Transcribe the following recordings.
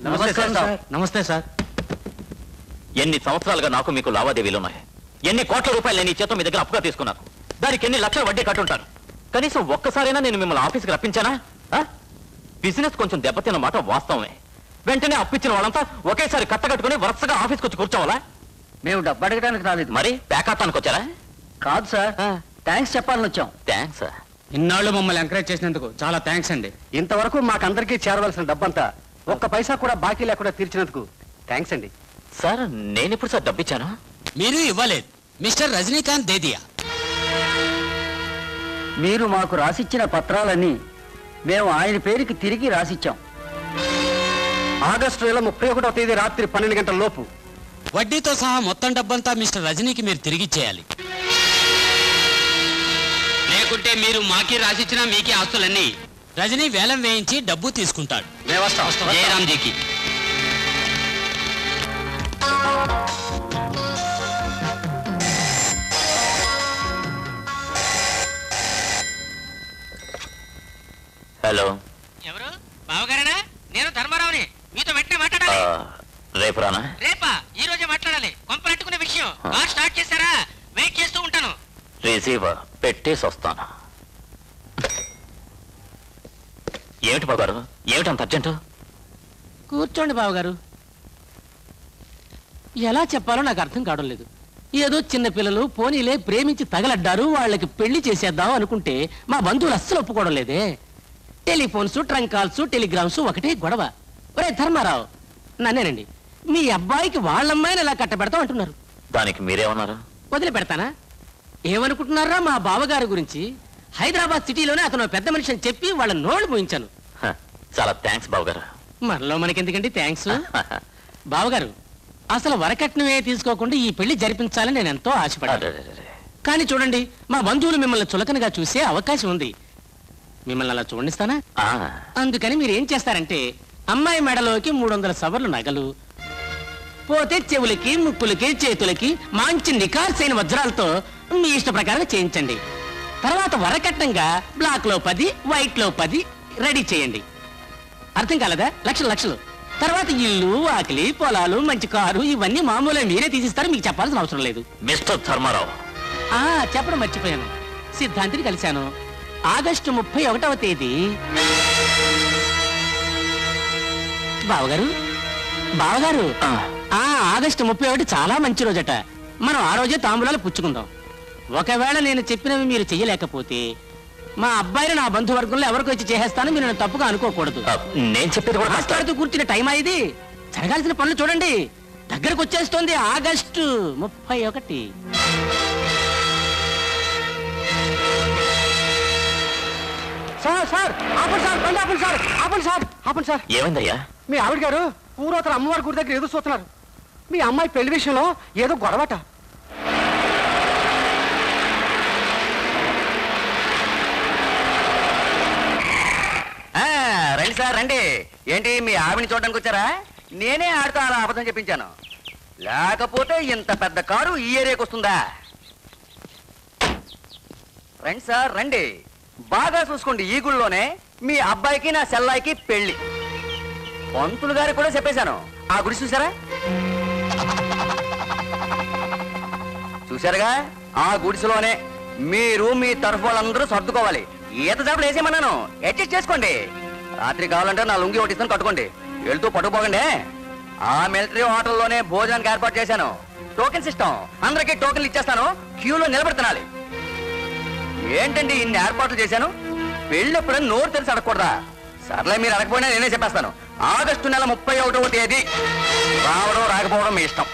నమస్కారం సార్ నమస్తే సార్ ఎన్ని సంవత్సరాలుగా నాకు మీకు లావాదేవీలు ఉన్నాయి ఎన్ని కోట్ల రూపాయలు నేను ఈ చేత మీ దగ్గర అప్పుగా తీసుకున్నాను దానికి ఎన్ని లక్షల వడ్డీ కట్టుంటాను కనీసం ఒక్కసారైనా నేను మిమ్మల్ని ఆఫీస్కి రప్పించానా ఆ? బిజినెస్ కొంచెం దెబ్బతిన్న మాట వాస్తవమే వెంటనే అప్పిచ్చిన వాళ్ళంతా ఒకేసారి కట్టగట్టుకుని వరుసగా ఆఫీస్కి వచ్చి కూర్చోవాలా మేము డబ్బు అడగడానికి రాలేదు మరి ప్యాకాతానికి వచ్చారా కాదు సార్ థ్యాంక్స్ చెప్పాలని వచ్చాం థ్యాంక్స్ ఇన్నాళ్ళు మమ్మల్ని ఎంకరేజ్ చేసినందుకు చాలా థ్యాంక్స్ అండి ఇంతవరకు మాకందరికీ చేరవలసిన డబ్బంతా ఒక్క పైసా కూడా బాకీ లేకుండా తీర్చినందుకు థ్యాంక్స్ అండి సార్ నేను ఇప్పుడు సార్ డబ్బిచ్చాను మీరు ఇవ్వలేదు మిస్టర్ రజనీకాంత్ దేదియా మీరు మాకు రాసిచ్చిన పత్రాలన్నీ మేము ఆయన పేరుకి తిరిగి రాసిచ్చాం ఆగస్టు నెల ముప్పై ఒకటో తేదీ రాత్రి పన్నెండు గంటల లోపు వడ్డీతో సహా మొత్తం డబ్బంతా మిస్టర్ రజనీకి మీరు తిరిగిచ్చేయాలి లేకుంటే మీరు మాకి రాసిచ్చిన మీకే ఆస్తులన్నీ రజనీ వేలం వేయించి డబ్బు తీసుకుంటాడు మేము వస్తాం జయరామ్జీకి హలో ఎవరు బావగారేనా నేను ధర్మారావుని మీతో వెంటనే ఆ, మాట్లాడాలి రేపు రానా రేపా ఈ రోజే మాట్లాడాలి కొంపలెట్టుకునే విషయం బాగా స్టార్ట్ చేశారా వెయిట్ చేస్తూ ఉంటాను రిసీవర్ పెట్టేసి వస్తాను ఏమిటి బాగారు ఏమిటి అంత అర్జెంటు కూర్చోండి బావగారు ఎలా చెప్పాలో నాకు అర్థం కావడం లేదు ఏదో చిన్న పిల్లలు పోనీలే ప్రేమించి తగలడ్డారు వాళ్ళకి పెళ్లి చేసేద్దాం అనుకుంటే మా బంధువులు అస్సలు ఒప్పుకోవడం లేదే టెలిఫోన్స్ ట్రంక్ కాల్స్ టెలిగ్రామ్స్ ఒకటే గొడవ ఒరే ధర్మారావు నన్నేనండి మీ అబ్బాయికి వాళ్ళమ్మాయిని ఎలా కట్టబెడతాం అంటున్నారు దానికి మీరేమన్నారు వదిలిపెడతానా ఏమనుకుంటున్నారా మా బావగారి గురించి హైదరాబాద్ సిటీలోనే అతను ఓ పెద్ద మనిషి అని చెప్పి వాళ్ళ నోళ్ళు మూయించాను హ, చాలా థ్యాంక్స్ బావగారు మనలో మనకెందుకండి థ్యాంక్స్ బావగారు అసలు వరకట్నమే తీసుకోకుండా ఈ పెళ్లి జరిపించాలని నేను ఎంతో ఆశపడ్డాను అరెరెరెరె. కానీ చూడండి మా బంధువులు మిమ్మల్ని చులకనగా చూసే అవకాశం ఉంది మిమ్మల్ని అలా చూడనిస్తానా ఆ, అందుకని మీరు ఏం చేస్తారంటే అమ్మాయి మెడలోకి మూడు వందల సవర్లు నగలు పోతే చెవులకి ముక్కులకి చేతులకి మంచి నికార్సైన వజ్రాలతో మీ ఇష్ట ప్రకారం చేయించండి తర్వాత వరకట్నంగా బ్లాక్ లో పది వైట్ లో పది రెడీ చేయండి అర్థం కాలేదా లక్షలు లక్షలు తర్వాత ఇల్లు ఆకలి పొలాలు మంచి కారు ఇవన్నీ మామూలుగా మీరే తీసిస్తారు మీకు చెప్పాల్సిన అవసరం లేదు మిస్టర్ ధర్మారావు ఆ చెప్పడం మర్చిపోయాను సిద్ధాంతిని కలిశాను ఆగస్టు ముప్పై ఒకటవ తేదీ బావగారు బావగారు ఆ, ఆ ఆగస్టు ముప్పై ఒకటి చాలా మంచి రోజట మనం ఆ రోజే తాంబూలాలు పుచ్చుకుందాం ఒకవేళ నేను చెప్పినవి మీరు చెయ్యలేకపోతే మా అబ్బాయిని నా బంధువర్గంలో ఎవరికి వచ్చి చేసేస్తానో మీరు నన్ను తప్పుగా అనుకోకూడదు ఆ, నేను చెప్పేది కూడా కాస్త- మాట్లాడుతూ కూర్చున్న టైం ఇది జరగాల్సిన పనులు చూడండి దగ్గరకు వచ్చేస్తోంది ఆగస్టు ముప్పై ఒకటి సార్ సార్ ఆపండి సార్ బండి ఆపండి సార్ ఆపండి సార్ ఆపండి సార్ ఏమైందయ్యా మీ ఆవిడ గారు ఊరవతల అమ్మవారి గుడి దగ్గర ఎదురు చూస్తున్నారు మీ అమ్మాయి పెళ్లి విషయంలో ఏదో గొడవట ఆ, రండి సార్ రండి ఏంటి మీ ఆవిని చూడడానికి వచ్చారా నేనే ఆడితో అలా అబద్ధం చెప్పించాను లేకపోతే ఇంత పెద్ద కారు ఈ ఏరియాకి వస్తుందా రండి సార్ రండి బాగా చూసుకోండి ఈ గుళ్ళోనే మీ అబ్బాయికి నా సెల్లాయికి పెళ్లి పంతులు గారికి కూడా చెప్పేశాను ఆ గుడి చూసారా చూశారుగా ఆ గుడిసెలోనే మీరు మీ తరఫు వాళ్ళందరూ సర్దుకోవాలి ఈత చేపలు వేసేయమన్నాను అడ్జస్ట్ చేసుకోండి రాత్రి కావాలంటే నా లుంగి ఒకటి ఇస్తాను కట్టుకోండి వెళ్తూ పట్టుకుపోకండి ఆ మిలిటరీ హోటల్లోనే భోజనానికి ఏర్పాటు చేశాను టోకెన్ సిస్టమ్ అందరికీ టోకెన్లు ఇచ్చేస్తాను క్యూలో నిలబెడుతున్నాలి ఏంటండి ఇన్ని ఏర్పాట్లు చేశాను పెళ్ళెప్పుడని నోరు తెలిసి అడగకూడదా సర్లే మీరు అడగపోయినా నేనే చెప్పేస్తాను ఆగస్టు నెల ముప్పై ఒకటవ తేదీ రావడం రాకపోవడం మీ ఇష్టం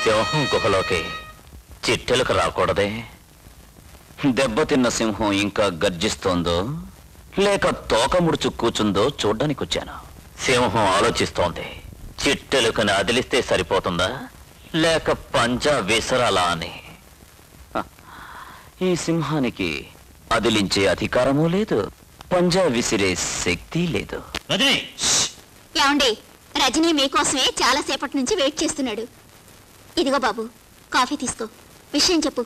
సింహం గుహలోకి చిట్టెలకు రాకూడదే దెబ్బతిన్న సింహం ఇంకా గర్జిస్తోందో లేక తోక ముడుచు కూచుందో చూడ్డానికి వచ్చాను సింహం ఆలోచిస్తోంది చిట్టెలుకని అదిలిస్తే సరిపోతుందా లేక పంజా విసరాలా అని హ, ఈ సింహానికి అదిలించే అధికారము లేదు పంజా విసిరే శక్తి లేదు రజని ఏమండి రజనీ మీకోసమే చాలా సేపటి నుంచి వెయిట్ చేస్తున్నాడు ఇదిగో బాబు కాఫీ తీసుకో విషయం చెప్పు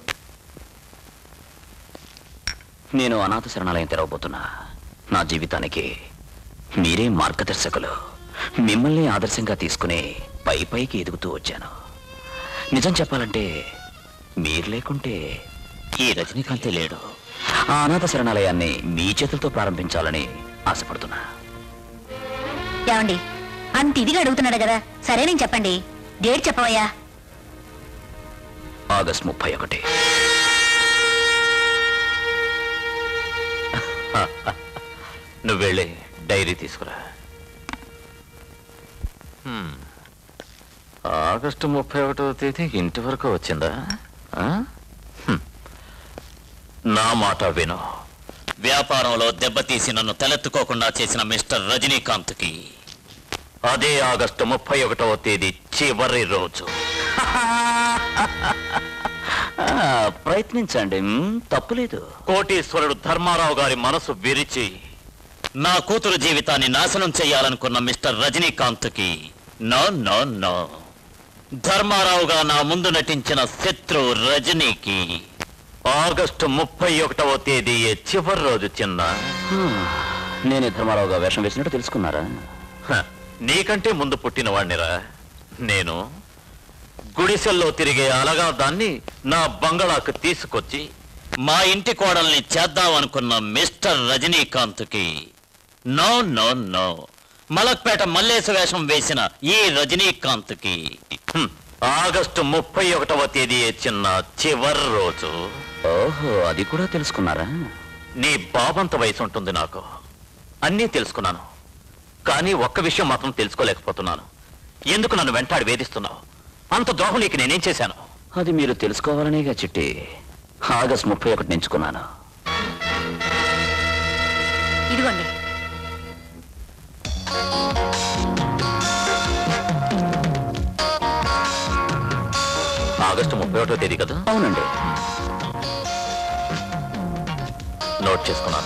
నేను అనాథ శరణాలయం తెరవబోతున్నా నా జీవితానికి మీరే మార్గదర్శకులు మిమ్మల్ని ఆదర్శంగా తీసుకుని పై పైకి ఎదుగుతూ వచ్చాను నిజం చెప్పాలంటే మీరు లేకుంటే ఈ రజనీకాంతే లేడు ఆ అనాథ శరణాలయాన్ని మీ చేతులతో ప్రారంభించాలని ఆశపడుతున్నా ఏమండి అంత ఇదిగా అడుగుతున్నాడు కదా సరే నేను చెప్పండి డేట్ చెప్పవయ్యా ఆగస్ట్ ముప్పై ఒకటి నువ్వు వెళ్ళి డైరీ తీసుకురా హ్మ్. ఆగస్టు ముప్పై ఒకటో తేదీ ఇంటి వరకు వచ్చిందా ఆ? హ్మ్. నా మాట విను వ్యాపారంలో దెబ్బతీసి నన్ను తలెత్తుకోకుండా చేసిన మిస్టర్ రజనీకాంత్కి అదే ఆగస్టు ముప్పై ఒకటవ తేదీ చివరి రోజు ఆ, ప్రయత్నించండి మ్, తప్పులేదు కోటీశ్వరుడు ధర్మారావు గారి మనసు విరిచి నా కూతురు జీవితాన్ని నాశనం చేయాలనుకున్న మిస్టర్ రజనీకాంత్కి నో నో నో ధర్మారావుగా నా ముందు నటించిన శత్రు రజనీకి ఆగస్టు ముప్పై ఒకటవ తేదీ చివరి రోజు చిన్న నేనే ధర్మారావుగా వేషం వేసినట్టు తెలుసుకున్నారా నీకంటే ముందు పుట్టిన వాణ్ణిరా నేను గుడిసెల్లో తిరిగే అలగా దాన్ని నా బంగళాకు తీసుకొచ్చి మా ఇంటి కోడల్ని చేద్దామనుకున్న మిస్టర్ రజనీకాంత్కి no no no Malakpet Mallesha వేషం వేసిన ఈ రజనీకాంత్కి హ్మ్, ఆగస్టు ముప్పై ఒకటవ తేదీ చిన్న చివరి రోజు ఓహో అది కూడా తెలుసుకున్నారా నీ బాబంత వయసు ఉంటుంది నాకు అన్నీ తెలుసుకున్నాను కానీ ఒక్క విషయం మాత్రం తెలుసుకోలేకపోతున్నాను ఎందుకు నన్ను వెంటాడి వేధిస్తున్నావు అంత ద్రోహం నీకు నేనేం చేశాను అది మీరు తెలుసుకోవాలనేగా చిట్టి ఆగస్ట్ ముప్పై ఒకటి ఎంచుకున్నాను ఇదిగోండి ఆగస్టు ముప్పై ఒకటో తేదీ కదా అవునండి నోట్ చేసుకున్నాను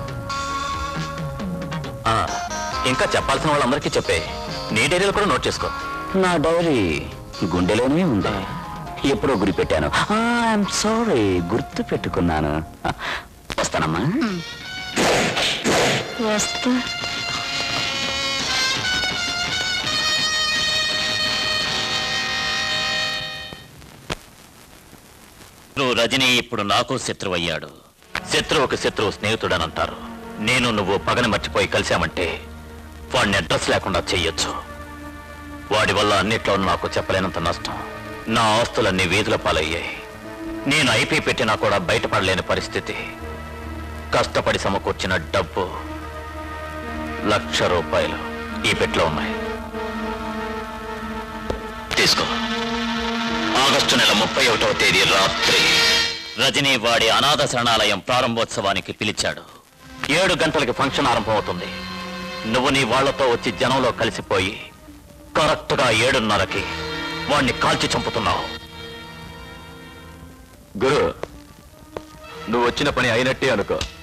ఆ, ఇంకా చెప్పాల్సిన వాళ్ళందరికీ చెప్పే నీ డైరీలో కూడా నోట్ చేసుకో నా డైరీ గుండెలోనే ఉంది ఎప్పుడో గురి పెట్టాను ఐఎమ్ సారీ గుర్తు పెట్టుకున్నాను వస్తానమ్మా వస్తా నువ్వు రజనీ ఇప్పుడు నాకు శత్రువయ్యాడు శత్రువుకు శత్రువు స్నేహితుడని అంటారు నేను నువ్వు పగని మర్చిపోయి కలిశామంటే వాడిని అడ్రస్ లేకుండా చెయ్యొచ్చు వాడి వల్ల అన్నిట్లో నాకు చెప్పలేనంత నష్టం నా ఆస్తులన్నీ వీధుల పాలయ్యాయి నేను ఐపీ పెట్టినా కూడా బయటపడలేని పరిస్థితి కష్టపడి సమకూర్చిన డబ్బు లక్ష రూపాయలు ఈ పెట్లో ఉన్నాయి తీసుకో ఆగస్టు నెల ముప్పై ఒకటవ తేదీ రాత్రి రజనీ వాడి అనాథ శరణాలయం ప్రారంభోత్సవానికి పిలిచాడు ఏడు గంటలకి ఫంక్షన్ ఆరంభమవుతుంది నువ్వు నీ వాళ్లతో వచ్చి జనంలో కలిసిపోయి కరెక్ట్గా ఏడున్నరకి వాణ్ణి కాల్చి చంపుతున్నావు గురు నువ్వు వచ్చిన పని అయినట్టే అనుకో